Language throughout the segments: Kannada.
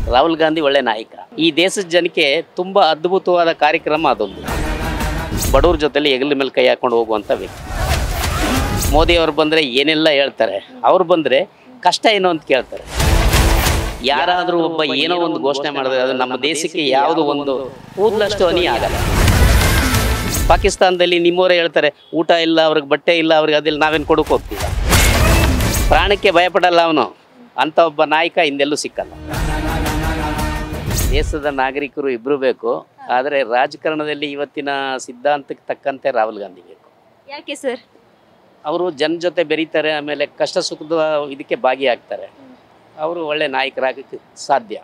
ರಾಹುಲ್ ಗಾಂಧಿ ಒಳ್ಳೆ ನಾಯಕ ಈ ದೇಶದ ಜನಕ್ಕೆ ತುಂಬ ಅದ್ಭುತವಾದ ಕಾರ್ಯಕ್ರಮ ಅದೊಂದು ಬಡವ್ರ ಜೊತೆಲಿ ಹೆಗಲ ಮೇಲೆ ಕೈ ಹಾಕೊಂಡು ಹೋಗುವಂಥ ವ್ಯಕ್ತಿ ಮೋದಿ ಅವರು ಬಂದರೆ ಏನೆಲ್ಲ ಹೇಳ್ತಾರೆ ಅವ್ರು ಬಂದರೆ ಕಷ್ಟ ಏನು ಅಂತ ಕೇಳ್ತಾರೆ ಯಾರಾದರೂ ಒಬ್ಬ ಏನೋ ಒಂದು ಘೋಷಣೆ ಮಾಡಿದ್ರೆ ಅದು ನಮ್ಮ ದೇಶಕ್ಕೆ ಯಾವುದು ಒಂದು ಕೂದಲಷ್ಟು ಹನಿ ಆಗಲ್ಲ ಪಾಕಿಸ್ತಾನದಲ್ಲಿ ನಿಮ್ಮವರೇ ಹೇಳ್ತಾರೆ ಊಟ ಇಲ್ಲ ಅವ್ರಿಗೆ ಬಟ್ಟೆ ಇಲ್ಲ ಅವ್ರಿಗೆ ಅದಿಲ್ಲ ನಾವೇನು ಕೊಡಕ್ಕೆ ಹೋಗ್ತೀವ ಪ್ರಾಣಕ್ಕೆ ಭಯಪಡಲ್ಲ ಅವನು ಅಂಥ ಒಬ್ಬ ನಾಯಕ ಹಿಂದೆಲ್ಲೂ ಸಿಕ್ಕಲ್ಲ ದೇಶದ ನಾಗರಿಕರು ಇಬ್ಬರು ಬೇಕು ಆದರೆ ರಾಜಕಾರಣದಲ್ಲಿ ಇವತ್ತಿನ ಸಿದ್ಧಾಂತಕ್ಕೆ ತಕ್ಕಂತೆ ರಾಹುಲ್ ಗಾಂಧಿ ಬೇಕು ಯಾಕೆ ಸರ್ ಅವರು ಜನ ಜೊತೆ ಬೆರೀತಾರೆ ಆಮೇಲೆ ಕಷ್ಟ ಸುಖದ ಇದಕ್ಕೆ ಭಾಗಿಯಾಗ್ತಾರೆ ಅವರು ಒಳ್ಳೆ ನಾಯಕರಾಗಕ್ಕೆ ಸಾಧ್ಯ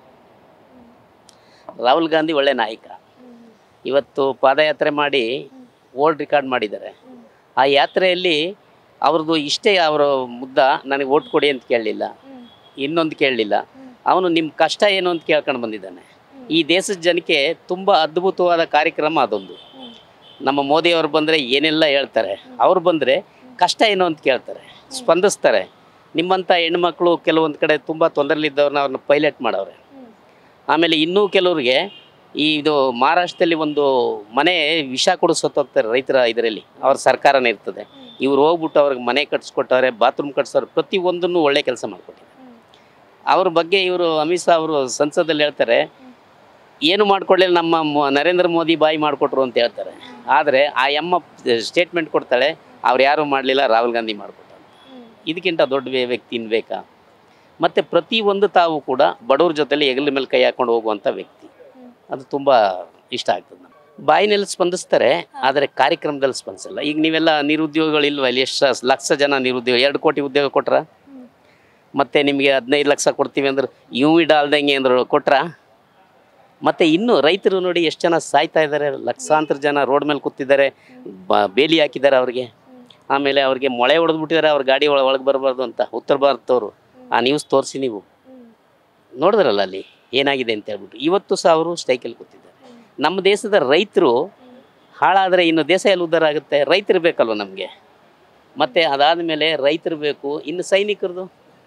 ರಾಹುಲ್ ಗಾಂಧಿ ಒಳ್ಳೆ ನಾಯಕ ಇವತ್ತು ಪಾದಯಾತ್ರೆ ಮಾಡಿ ವರ್ಲ್ಡ್ ರೆಕಾರ್ಡ್ ಮಾಡಿದ್ದಾರೆ ಆ ಯಾತ್ರೆಯಲ್ಲಿ ಅವ್ರದ್ದು ಇಷ್ಟೇ ಅವರ ಮುದ್ದ ನನಗೆ ಓಟ್ ಕೊಡಿ ಅಂತ ಕೇಳಲಿಲ್ಲ ಇನ್ನೊಂದು ಕೇಳಲಿಲ್ಲ ಅವನು ನಿಮ್ಮ ಕಷ್ಟ ಏನು ಅಂತ ಕೇಳ್ಕೊಂಡು ಬಂದಿದ್ದಾನೆ ಈ ದೇಶದ ಜನಕ್ಕೆ ತುಂಬ ಅದ್ಭುತವಾದ ಕಾರ್ಯಕ್ರಮ ಅದೊಂದು ನಮ್ಮ ಮೋದಿಯವರು ಬಂದರೆ ಏನೆಲ್ಲ ಹೇಳ್ತಾರೆ ಅವ್ರು ಬಂದರೆ ಕಷ್ಟ ಏನು ಅಂತ ಕೇಳ್ತಾರೆ ಸ್ಪಂದಿಸ್ತಾರೆ ನಿಮ್ಮಂಥ ಹೆಣ್ಮಕ್ಳು ಕೆಲವೊಂದು ಕಡೆ ತುಂಬ ತೊಂದರೆಲಿದ್ದವ್ರನ್ನ ಅವ್ರನ್ನ ಪೈಲಟ್ ಮಾಡವ್ರೆ ಆಮೇಲೆ ಇನ್ನೂ ಕೆಲವ್ರಿಗೆ ಈ ಇದು ಮಹಾರಾಷ್ಟ್ರದಲ್ಲಿ ಒಂದು ಮನೆ ವಿಷ ಕೊಡು ಸತ್ತೋಗ್ತಾರೆ ರೈತರ ಇದರಲ್ಲಿ ಅವ್ರ ಸರ್ಕಾರನೇ ಇರ್ತದೆ ಇವ್ರು ಹೋಗ್ಬಿಟ್ಟು ಅವ್ರಿಗೆ ಮನೆ ಕಟ್ಸ್ಕೊಟ್ಟವ್ರೆ ಬಾತ್ರೂಮ್ ಕಟ್ಸೋರು ಪ್ರತಿಯೊಂದನ್ನು ಒಳ್ಳೆ ಕೆಲಸ ಮಾಡಿಕೊಟ್ಟಿದ್ದಾರೆ ಅವ್ರ ಬಗ್ಗೆ ಇವರು ಅಮಿತ್ ಶಾ ಅವರು ಸಂಸದಲ್ಲಿ ಹೇಳ್ತಾರೆ ಏನು ಮಾಡ್ಕೊಳ್ಳಿಲ್ಲ ನಮ್ಮ ಮೊ- ನರೇಂದ್ರ ಮೋದಿ ಬಾಯಿ ಮಾಡಿಕೊಟ್ರು ಅಂತ ಹೇಳ್ತಾರೆ ಆದರೆ ಆ ಎಮ್ಮ ಸ್ಟೇಟ್ಮೆಂಟ್ ಕೊಡ್ತಾಳೆ ಅವ್ರು ಯಾರು ಮಾಡಲಿಲ್ಲ ರಾಹುಲ್ ಗಾಂಧಿ ಮಾಡಿಕೊಟ್ಟ ಇದಕ್ಕಿಂತ ದೊಡ್ಡ ವ್ಯ- ವ್ಯಕ್ತಿ ಇನ್ನು ಬೇಕಾ ಮತ್ತು ಪ್ರತಿಯೊಂದು ತಾವು ಕೂಡ ಬಡವ್ರ ಜೊತೆಲಿ ಹೆಗಲ ಮೇಲೆ ಕೈ ಹಾಕೊಂಡು ಹೋಗುವಂಥ ವ್ಯಕ್ತಿ ಅದು ತುಂಬ ಇಷ್ಟ ಆಗ್ತದೆ ನಮ್ಗೆ ಬಾಯಿನಲ್ಲಿ ಸ್ಪಂದಿಸ್ತಾರೆ ಆದರೆ ಕಾರ್ಯಕ್ರಮದಲ್ಲಿ ಸ್ಪಂದಿಸಲ್ಲ ಈಗ ನೀವೆಲ್ಲ ನಿರುದ್ಯೋಗಿಗಳು ಇಲ್ವಾ ಇಲ್ಲಿ ಎಷ್ಟು ಲಕ್ಷ ಜನ ನಿರುದ್ಯೋಗ ಎರಡು ಕೋಟಿ ಉದ್ಯೋಗ ಕೊಟ್ರ ಮತ್ತು ನಿಮಗೆ ಹದಿನೈದು ಲಕ್ಷ ಕೊಡ್ತೀವಿ ಅಂದ್ರೆ ಯು ಇಡಾಲ್ದಂಗೆ ಅಂದ್ರು ಕೊಟ್ರಾ ಮತ್ತು ಇನ್ನು ರೈತರು ನೋಡಿ ಎಷ್ಟು ಜನ ಸಾಯ್ತಾ ಇದ್ದಾರೆ ಲಕ್ಷಾಂತರ ಜನ ರೋಡ್ ಮೇಲೆ ಕೂತಿದ್ದಾರೆ ಬ ಬೇಲಿ ಹಾಕಿದ್ದಾರೆ ಅವ್ರಿಗೆ ಆಮೇಲೆ ಅವ್ರಿಗೆ ಮೊಳೆ ಹೊಡೆದ್ಬಿಟ್ಟಿದ್ದಾರೆ ಅವ್ರ ಗಾಡಿ ಒಳಗೆ ಒಳಗೆ ಬರಬಾರ್ದು ಅಂತ ಉತ್ತರ ಭಾರತದವರು ಆ ನ್ಯೂಸ್ ತೋರಿಸಿ ನೀವು ನೋಡಿದ್ರಲ್ಲ ಅಲ್ಲಿ ಏನಾಗಿದೆ ಅಂತ ಹೇಳ್ಬಿಟ್ಟು ಇವತ್ತು ಸಹ ಅವರು ಸ್ಟ್ರೈಕಲ್ಲಿ ಕೂತಿದ್ದಾರೆ ನಮ್ಮ ದೇಶದ ರೈತರು ಹಾಳಾದರೆ ಇನ್ನು ದೇಶ ಎಲ್ಲಿ ಉದ್ಧಾರ ಆಗುತ್ತೆ ರೈತರು ಬೇಕಲ್ವ ನಮಗೆ ಮತ್ತು ಅದಾದ ಮೇಲೆ ರೈತರು ಬೇಕು ಇನ್ನು ಸೈನಿಕರದು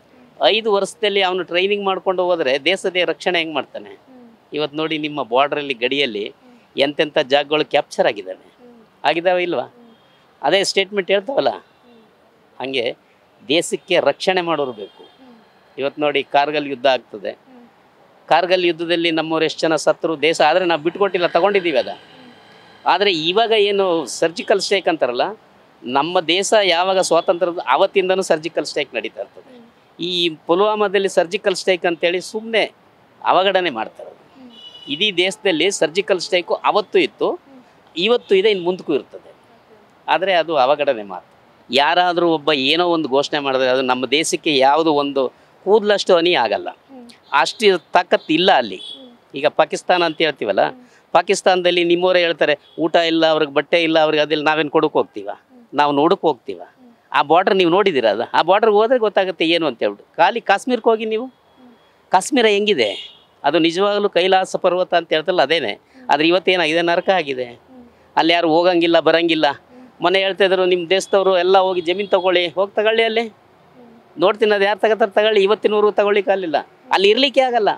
ಐದು ವರ್ಷದಲ್ಲಿ ಅವನು ಟ್ರೈನಿಂಗ್ ಮಾಡ್ಕೊಂಡು ಹೋದರೆ ದೇಶದ ರಕ್ಷಣೆ ಹೆಂಗೆ ಮಾಡ್ತಾನೆ ಇವತ್ತು ನೋಡಿ ನಿಮ್ಮ ಬಾರ್ಡ್ರಲ್ಲಿ ಗಡಿಯಲ್ಲಿ ಎಂತೆಂಥ ಜಾಗಗಳು ಕ್ಯಾಪ್ಚರ್ ಆಗಿದ್ದಾವೆ ಆಗಿದ್ದಾವೆ ಇಲ್ವಾ ಅದೇ ಸ್ಟೇಟ್ಮೆಂಟ್ ಹೇಳ್ತಾವಲ್ಲ ಹಾಗೆ ದೇಶಕ್ಕೆ ರಕ್ಷಣೆ ಮಾಡೋರು ಬೇಕು ಇವತ್ತು ನೋಡಿ ಕಾರ್ಗಲ್ ಯುದ್ಧ ಆಗ್ತದೆ ಕಾರ್ಗಲ್ ಯುದ್ಧದಲ್ಲಿ ನಮ್ಮವ್ರು ಎಷ್ಟು ಜನ ಸತ್ತರು ದೇಶ ಆದರೆ ನಾವು ಬಿಟ್ಕೊಟ್ಟಿಲ್ಲ ತಗೊಂಡಿದ್ದೀವಿ ಅದ ಆದರೆ ಇವಾಗ ಏನು ಸರ್ಜಿಕಲ್ ಸ್ಟ್ರೈಕ್ ಅಂತಾರಲ್ಲ ನಮ್ಮ ದೇಶ ಯಾವಾಗ ಸ್ವಾತಂತ್ರ್ಯದ ಆವತ್ತಿಂದನೂ ಸರ್ಜಿಕಲ್ ಸ್ಟ್ರೈಕ್ ನಡೀತಾ ಇರ್ತದೆ ಈ ಪುಲ್ವಾಮಾದಲ್ಲಿ ಸರ್ಜಿಕಲ್ ಸ್ಟ್ರೈಕ್ ಅಂತೇಳಿ ಸುಮ್ಮನೆ ಅವಘಡನೆ ಮಾಡ್ತಾರೆ ಇಡೀ ದೇಶದಲ್ಲಿ ಸರ್ಜಿಕಲ್ ಸ್ಟ್ರೈಕು ಅವತ್ತು ಇತ್ತು ಇವತ್ತು ಇದೆ ಇನ್ನು ಮುಂದಕ್ಕೂ ಇರ್ತದೆ ಆದರೆ ಅದು ಅವಘಡನೆ ಮಾತು ಯಾರಾದರೂ ಒಬ್ಬ ಏನೋ ಒಂದು ಘೋಷಣೆ ಮಾಡಿದ್ರೆ ಅದು ನಮ್ಮ ದೇಶಕ್ಕೆ ಯಾವುದು ಒಂದು ಕೂದಲಷ್ಟು ಹನಿ ಆಗಲ್ಲ ಅಷ್ಟು ತಾಕತ್ತು ಇಲ್ಲ ಅಲ್ಲಿ ಈಗ ಪಾಕಿಸ್ತಾನ ಅಂತ ಹೇಳ್ತೀವಲ್ಲ ಪಾಕಿಸ್ತಾನದಲ್ಲಿ ನಿಮ್ಮವರೇ ಹೇಳ್ತಾರೆ ಊಟ ಇಲ್ಲ ಅವ್ರಿಗೆ ಬಟ್ಟೆ ಇಲ್ಲ ಅವ್ರಿಗೆ ಅದಿಲ್ಲ ನಾವೇನು ಕೊಡಕ್ಕೆ ಹೋಗ್ತೀವ ನಾವು ನೋಡಕ್ಕೆ ಹೋಗ್ತೀವ ಆ ಬಾರ್ಡ್ರ್ ನೀವು ನೋಡಿದ್ದೀರ ಅದು ಆ ಬಾರ್ಡ್ರಿಗೆ ಹೋದ್ರೆ ಗೊತ್ತಾಗುತ್ತೆ ಏನು ಅಂತ ಹೇಳ್ಬಿಟ್ಟು ಖಾಲಿ ಕಾಶ್ಮೀರಕ್ಕೆ ಹೋಗಿ ನೀವು ಕಾಶ್ಮೀರ ಹೆಂಗಿದೆ ಅದು ನಿಜವಾಗಲೂ ಕೈಲಾಸ ಪರ್ವತ ಅಂತ ಹೇಳ್ತಲ್ಲ ಅದೇನೆ ಆದರೆ ಇವತ್ತೇನಾಗಿದೆ ನರಕ ಆಗಿದೆ ಅಲ್ಲಿ ಯಾರು ಹೋಗಂಗಿಲ್ಲ ಬರಂಗಿಲ್ಲ ಮೊನ್ನೆ ಹೇಳ್ತಾ ಇದ್ರು ನಿಮ್ಮ ದೇಶದವರು ಎಲ್ಲ ಹೋಗಿ ಜಮೀನು ತಗೊಳ್ಳಿ ಹೋಗಿ ತಗೊಳ್ಳಿ ಅಲ್ಲಿ ನೋಡ್ತೀನಿ ಅದು ಯಾರು ತಗೋತಾರೆ ತಗೊಳ್ಳಿ ಇವತ್ತಿನವರು ತಗೊಳ್ಳಿಕ್ಕೆ ಆಗಲಿಲ್ಲ ಅಲ್ಲಿ ಇರಲಿಕ್ಕೆ ಆಗಲ್ಲ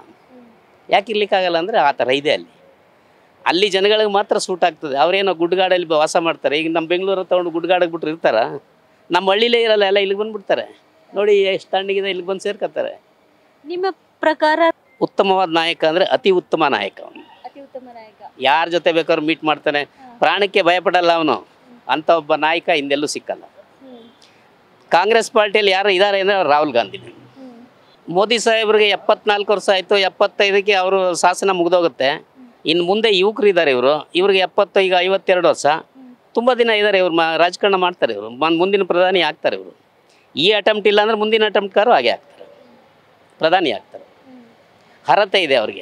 ಯಾಕೆ ಇರ್ಲಿಕ್ಕೆ ಆಗಲ್ಲ ಅಂದರೆ ಆ ಥರ ಇದೆ ಅಲ್ಲಿ ಅಲ್ಲಿ ಜನಗಳಿಗೆ ಮಾತ್ರ ಸೂಟ್ ಆಗ್ತದೆ ಅವರೇನೋ ಗುಡ್ಗಾಡಲ್ಲಿ ಬ- ವಾಸ ಮಾಡ್ತಾರೆ ಈಗ ನಮ್ಮ ಬೆಂಗಳೂರು ತಗೊಂಡು ಗುಡ್ಗಾಡಕ್ಕೆ ಬಿಟ್ರೆ ಇರ್ತಾರ ನಮ್ಮ ಹಳ್ಳಿಲೇ ಇರಲ್ಲ ಎಲ್ಲ ಇಲ್ಲಿಗೆ ಬಂದ್ಬಿಡ್ತಾರೆ ನೋಡಿ ಎಷ್ಟು ತಣ್ಣಗಿದೆ ಇಲ್ಲಿಗೆ ಬಂದು ಸೇರ್ಕೊತಾರೆ ನಿಮ್ಮ ಪ್ರಕಾರ ಉತ್ತಮವಾದ ನಾಯಕ ಅಂದರೆ ಅತಿ ಉತ್ತಮ ನಾಯಕ ಅವನು ಅತಿ ಉತ್ತಮ ನಾಯಕ ಯಾರ ಜೊತೆ ಬೇಕಾದ್ರೂ ಮೀಟ್ ಮಾಡ್ತಾನೆ ಪ್ರಾಣಕ್ಕೆ ಭಯಪಡಲ್ಲ ಅವನು ಅಂಥ ಒಬ್ಬ ನಾಯಕ ಹಿಂದೆಲ್ಲೂ ಸಿಕ್ಕಲ್ಲ ಕಾಂಗ್ರೆಸ್ ಪಾರ್ಟಿಯಲ್ಲಿ ಯಾರು ಇದ್ದಾರೆ ಅಂದರೆ ರಾಹುಲ್ ಗಾಂಧಿ ಮೋದಿ ಸಾಹೇಬ್ರಿಗೆ ಎಪ್ಪತ್ನಾಲ್ಕು ವರ್ಷ ಆಯಿತು ಎಪ್ಪತ್ತೈದಕ್ಕೆ ಅವರು ಶಾಸನ ಮುಗಿದೋಗುತ್ತೆ ಇನ್ನು ಮುಂದೆ ಯುವಕರು ಇದ್ದಾರೆ ಇವರು ಇವ್ರಿಗೆ ಎಪ್ಪತ್ತು ಈಗ ಐವತ್ತೆರಡು ವರ್ಷ ತುಂಬ ದಿನ ಇದ್ದಾರೆ ಇವ್ರು ಮಾ ರಾಜಕಾರಣ ಮಾಡ್ತಾರೆ ಇವರು ಮುಂದಿನ ಪ್ರಧಾನಿ ಆಗ್ತಾರೆ ಇವರು ಈ ಅಟೆಂಪ್ಟ್ ಇಲ್ಲ ಅಂದರೆ ಮುಂದಿನ ಅಟೆಂಪ್ಟ್ಗಾರು ಹಾಗೆ ಆಗ್ತಾರೆ ಪ್ರಧಾನಿ ಆಗ್ತಾರೆ ಅರ್ಹತೆ ಇದೆ ಅವ್ರಿಗೆ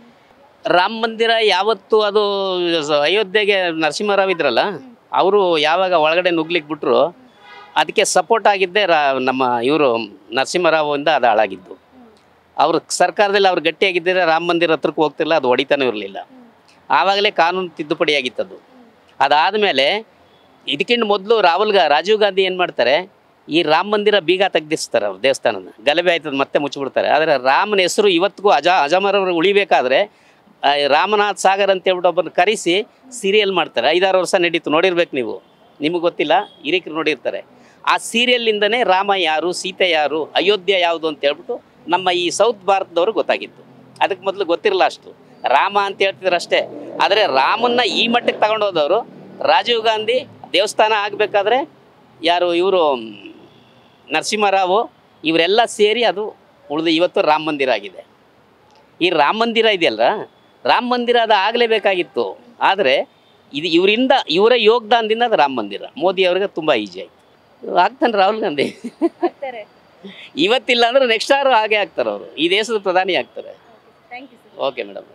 ರಾಮ ಮಂದಿರ ಯಾವತ್ತು ಅದು ಸ- ಅಯೋಧ್ಯೆಗೆ ನರಸಿಂಹರಾವ್ ಇದ್ರಲ್ಲ ಅವರು ಯಾವಾಗ ಒಳಗಡೆ ನುಗ್ಲಿಕ್ಕೆ ಬಿಟ್ರು ಅದಕ್ಕೆ ಸಪೋರ್ಟ್ ಆಗಿದ್ದೇ ರಾ ನಮ್ಮ ಇವರು ನರಸಿಂಹರಾವ್ ಇಂದ ಅದು ಹಾಳಾಗಿದ್ದು ಅವ್ರ ಸರ್ಕಾರದಲ್ಲಿ ಅವ್ರು ಗಟ್ಟಿಯಾಗಿದ್ದರೆ ರಾಮ ಮಂದಿರ ಹತ್ರಕ್ಕೆ ಹೋಗ್ತಿಲ್ಲ ಅದು ಹೊಡಿತಾನೂ ಇರಲಿಲ್ಲ ಆವಾಗಲೇ ಕಾನೂನು ತಿದ್ದುಪಡಿ ಆಗಿತ್ತದು ಅದಾದಮೇಲೆ ಇದಕ್ಕಿಂತ ಮೊದಲು ರಾಹುಲ್ ಗಾ ರಾಜೀವ್ ಗಾಂಧಿ ಏನು ಮಾಡ್ತಾರೆ ಈ ರಾಮ ಮಂದಿರ ಬೀಗ ತೆಗ್ದಿಸ್ತಾರೆ ಅವ್ರು ದೇವಸ್ಥಾನದ ಗಲಭೆ ಆಯ್ತದ ಮತ್ತೆ ಮುಚ್ಚಿಬಿಡ್ತಾರೆ ಆದರೆ ರಾಮನ ಹೆಸರು ಇವತ್ತಿಗೂ ಅಜ ಅಜಮರವರು ಉಳಿಬೇಕಾದ್ರೆ ಆ, ರಾಮನಾಥ್ ಸಾಗರ್ ಅಂತ ಹೇಳ್ಬಿಟ್ಟು ಒಬ್ಬರನ್ನ ಕರೆಸಿ ಸೀರಿಯಲ್ ಮಾಡ್ತಾರೆ ಐದಾರು ವರ್ಷ ನಡೀತು ನೋಡಿರ್ಬೇಕು ನೀವು ನಿಮಗೆ ಗೊತ್ತಿಲ್ಲ ಹಿರಿಕರು ನೋಡಿರ್ತಾರೆ ಆ ಸೀರಿಯಲ್ನಿಂದನೇ ರಾಮ ಯಾರು ಸೀತೆ ಯಾರು ಅಯೋಧ್ಯ ಯಾವುದು ಅಂತ ಹೇಳ್ಬಿಟ್ಟು ನಮ್ಮ ಈ ಸೌತ್ ಭಾರತದವರು ಗೊತ್ತಾಗಿತ್ತು ಅದಕ್ಕೆ ಮೊದಲು ಗೊತ್ತಿರಲ್ಲ ಅಷ್ಟು ರಾಮ ಅಂತ ಹೇಳ್ತಿದ್ರು ಅಷ್ಟೇ ಆದರೆ ರಾಮನ್ನ ಈ ಮಟ್ಟಕ್ಕೆ ತಗೊಂಡೋದವರು ರಾಜೀವ್ ಗಾಂಧಿ ದೇವಸ್ಥಾನ ಆಗಬೇಕಾದ್ರೆ ಯಾರು ಇವರು ನರಸಿಂಹರಾವು ಇವರೆಲ್ಲ ಸೇರಿ ಅದು ಉಳಿದು ಇವತ್ತು ರಾಮ ಮಂದಿರ ಆಗಿದೆ ಈ ರಾಮ ಮಂದಿರ ಇದೆಯಲ್ಲ ರಾಮ ಮಂದಿರ ಅದು ಆಗಲೇಬೇಕಾಗಿತ್ತು ಆದರೆ ಇದು ಇವರಿಂದ ಇವರ ಯೋಗದಾನದಿಂದ ಅದು ರಾಮ ಮಂದಿರ ಮೋದಿ ಅವರಿಗೆ ತುಂಬ ಈಜಿ ಆಯಿತು ಆಗ್ತಾನೆ ರಾಹುಲ್ ಗಾಂಧಿ ಆಗ್ತಾರೆ ಇವತ್ತಿಲ್ಲ ಅಂದ್ರೆ ನೆಕ್ಸ್ಟ್ ಆರು ಹಾಗೆ ಆಗ್ತಾರೆ ಅವರು ಈ ದೇಶದ ಪ್ರಧಾನಿ ಆಗ್ತಾರೆ thank you sir okay madam